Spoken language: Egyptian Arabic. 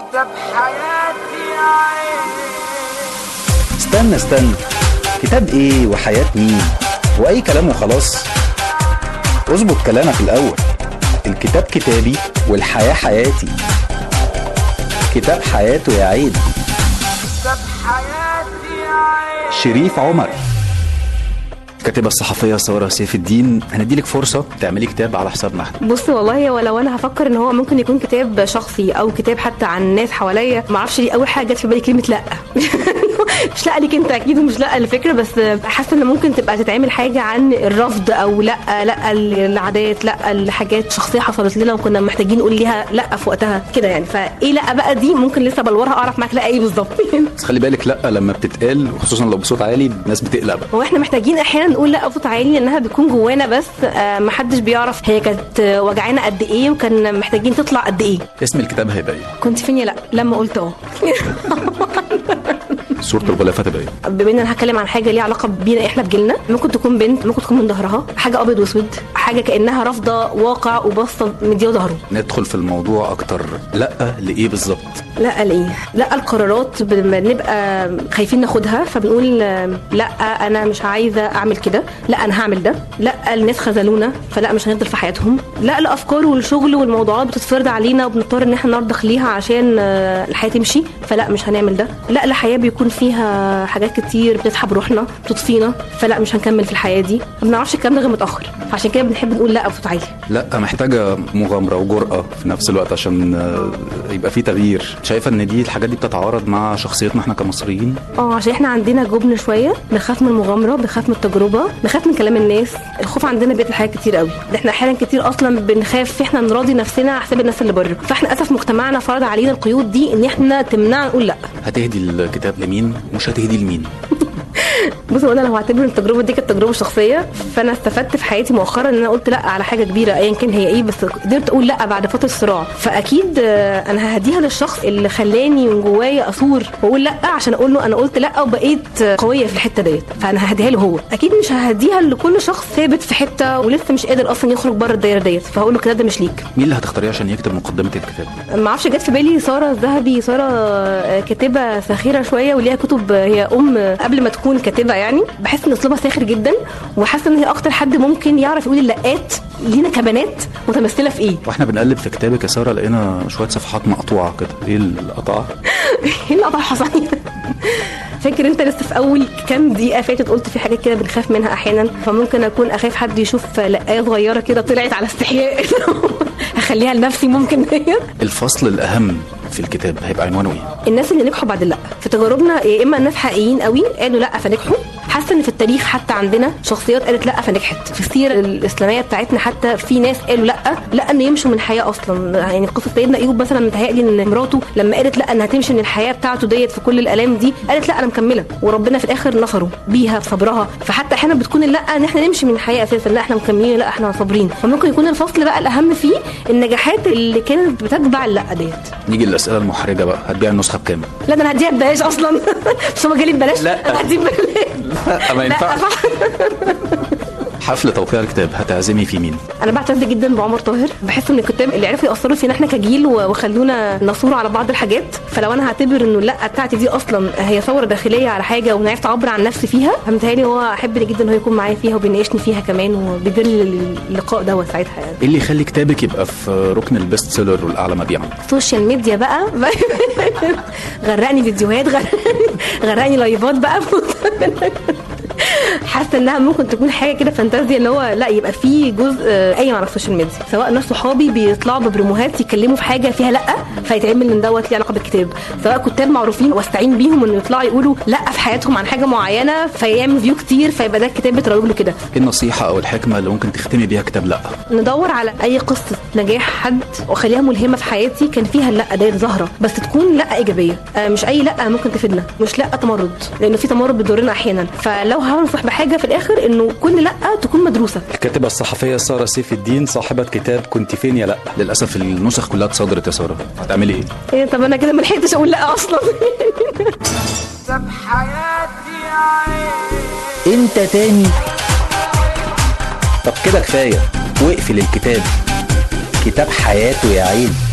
ده بحياتي عين استنى استنى كتاب ايه وحياة مين واي كلام وخلاص اظبط كلامك الاول الكتاب كتابي والحياة حياتي كتاب حياته يا عيد ده بحياتي عين شريف عمر الكاتبة الصحفية سارة سيف الدين هنديلك فرصة تعملي كتاب على حسابنا احنا بص والله ولو انا هفكر ان هو ممكن يكون كتاب شخصي او كتاب حتى عن ناس حواليا ما اعرفش ليه اول حاجه جت في بالي كلمه لا مش لا ليك انت اكيد ومش لا للفكره بس حاسه ان ممكن تبقى تتعمل حاجه عن الرفض او لا لا العادات لا الحاجات شخصيه حصلت لنا وكنا محتاجين نقول ليها لا في وقتها كده يعني فايه لا بقى دي ممكن لسه بلورها اعرف معاك لا ايه بالظبط بس خلي بالك لا لما بتتقال خصوصا لو بصوت عالي الناس بتقلق بقى هو احنا محتاجين احيانا نقول لا بصوت عالي لانها بتكون جوانا بس آه، محدش بيعرف هي كانت آه، وجعانا قد ايه وكان محتاجين تطلع قد ايه اسم الكتاب هيبقى ايه كنت فين يا لا لما قلت اه صورة الغلاف هتبقى ايه بما ان انا هتكلم عن حاجه ليها علاقه بينا احنا بجيلنا ممكن تكون بنت ممكن تكون من ظهرها حاجه ابيض واسود حاجه كانها رافضه واقع وباصه مديه ظهره ندخل في الموضوع اكتر لا لايه بالظبط لا ليه لا القرارات بنبقى خايفين ناخدها فبنقول آه، لا انا مش عايزه اعمل كده لا انا هعمل ده لا الناس خذلونا فلا مش هنفضل في حياتهم لا الافكار والشغل والموضوعات بتتفرض علينا وبنضطر ان احنا نرضخ ليها عشان آه، الحياه تمشي فلا مش هنعمل ده لا الحياه بيكون فيها حاجات كتير بتسحب روحنا بتطفينا فلا مش هنكمل في الحياه دي ما بنعرفش الكلام ده غير متاخر فعشان كده بنحب نقول لا بصوت عالي لا محتاجة مغامرة وجرأة في نفس الوقت عشان آه، يبقى في تغيير شايفة ان دي الحاجات دي بتتعارض مع شخصيتنا احنا كمصريين اه عشان احنا عندنا جبن شويه بنخاف من المغامره بنخاف من التجربه بنخاف من كلام الناس الخوف عندنا بيقتل حاجات كتير قوي ده احنا احيانا كتير اصلا بنخاف احنا نراضي نفسنا على حساب الناس اللي بره فاحنا للاسف مجتمعنا فرض علينا القيود دي ان احنا تمنعنا نقول لا هتهدي الكتاب لمين مش هتهدي لمين بص هو انا لو هعتبر إن التجربه دي كانت تجربه شخصيه فانا استفدت في حياتي مؤخرا ان انا قلت لا على حاجه كبيره ايا كان هي ايه بس قدرت اقول لا بعد فتره صراع فاكيد آه، انا ههديها للشخص اللي خلاني من جوايا اثور واقول لا عشان اقول له انا قلت لا وبقيت آه، قويه في الحته ديت فانا ههديها له هو اكيد مش ههديها لكل شخص ثابت في حته ولسه مش قادر اصلا يخرج بره الدايره ديت فهقول له كده ده مش ليك مين اللي هتختاريه عشان يكتب مقدمة الكتاب ما اعرفش جت في بالي ساره الذهبي ساره آه، كاتبه ساخره شويه وليها كتب آه، هي ام آه، قبل ما تكون كاتبه يعني بحس ان اسلوبها ساخر جدا وحاسه ان هي اكتر حد ممكن يعرف يقول اللقات لينا كبنات متمثله في ايه واحنا بنقلب في كتابك يا سارة لقينا شوية صفحات مقطوعة كده ايه القطعة ايه اللي قطع حصاني فاكر انت لسه في اول كام دقيقه فاتت قلت في حاجات كده بنخاف منها احيانا فممكن اكون اخاف حد يشوف لقايه صغيره كده طلعت على استحياء هخليها لنفسي ممكن ديت الفصل الأهم في الكتاب هيبقى عنوانه ايه الناس اللي نجحوا بعد لا في تجاربنا يا اما الناس حقيقيين قوي قالوا لا فنجحوا حاسه ان في التاريخ حتى عندنا شخصيات قالت لا فنجحت في السيره الاسلاميه بتاعتنا حتى في ناس قالوا لا لا ان يمشوا من الحياه اصلا يعني قصه سيدنا ايوب مثلا متهيألي ان مراته لما قالت لا انها تمشي من الحياه بتاعته ديت في كل الالام دي قالت لا انا مكمله وربنا في الاخر نصره بيها بصبرها فحتى احيانا بتكون لا ان احنا نمشي من الحياه اساسا لا احنا مكملين لا احنا صابرين فممكن يكون الفصل بقى الاهم فيه النجاحات اللي كانت بتتبع اللا ديت نيجي للأسئلة المحرجة بقى هتبيع النسخة بكام لا ده انا هديها ببلاش اصلا بس هو جالي ببلاش لا. انا هديه ببلاش لا ما لا ينفعش صح. حفل توقيع الكتاب هتعزمي في مين انا بعتز جدا بعمر طاهر بحس ان الكتاب اللي عرفوا ياثروا فينا احنا كجيل و- وخلونا نصور على بعض الحاجات فلو انا هعتبر انه لا بتاعتي دي اصلا هي ثوره داخليه على حاجه وانا عرفت اعبر عن نفسي فيها فمتهيألي هو احب جدا ان هو يكون معايا فيها وبيناقشني فيها كمان وبيجري اللقاء دوت ساعتها يعني ايه اللي يخلي كتابك يبقى في ركن البيست سيلر والاعلى مبيعا السوشيال ميديا بقى غرقني فيديوهات غرقني, غرقني لايفات بقى حاسه انها ممكن تكون حاجه كده فانتازيا اللي هو لا يبقى في جزء آه، قايم على السوشيال ميديا سواء ناس صحابي بيطلعوا ببروموهات يتكلموا في حاجه فيها لا فيتعمل من دوت ليه علاقه بالكتاب سواء كتاب معروفين واستعين بيهم انه يطلعوا يقولوا لا في حياتهم عن حاجه معينه فيعمل فيو كتير فيبقى ده الكتاب بيتروج له كده ايه النصيحة او الحكمة اللي ممكن تختمي بيها كتاب لا ندور على اي قصه نجاح حد واخليها ملهمه في حياتي كان فيها اللا ديت ظاهره بس تكون لا ايجابيه آه، مش اي لا ممكن تفيدنا مش لا تمرد لانه في تمرد بيضرنا احيانا فلو هنصح بحاجه في الاخر انه كل لا تكون مدروسه الكاتبة الصحفية سارة سيف الدين صاحبة كتاب كنت فين يا لا للأسف النسخ كلها اتصدرت يا سارة هتعملي ايه؟ إيه طب انا كده ما لحقتش اقول لا اصلا ده بحياتي عين انت تاني طب كده كفاية واقفل الكتاب كتاب حياته يا عين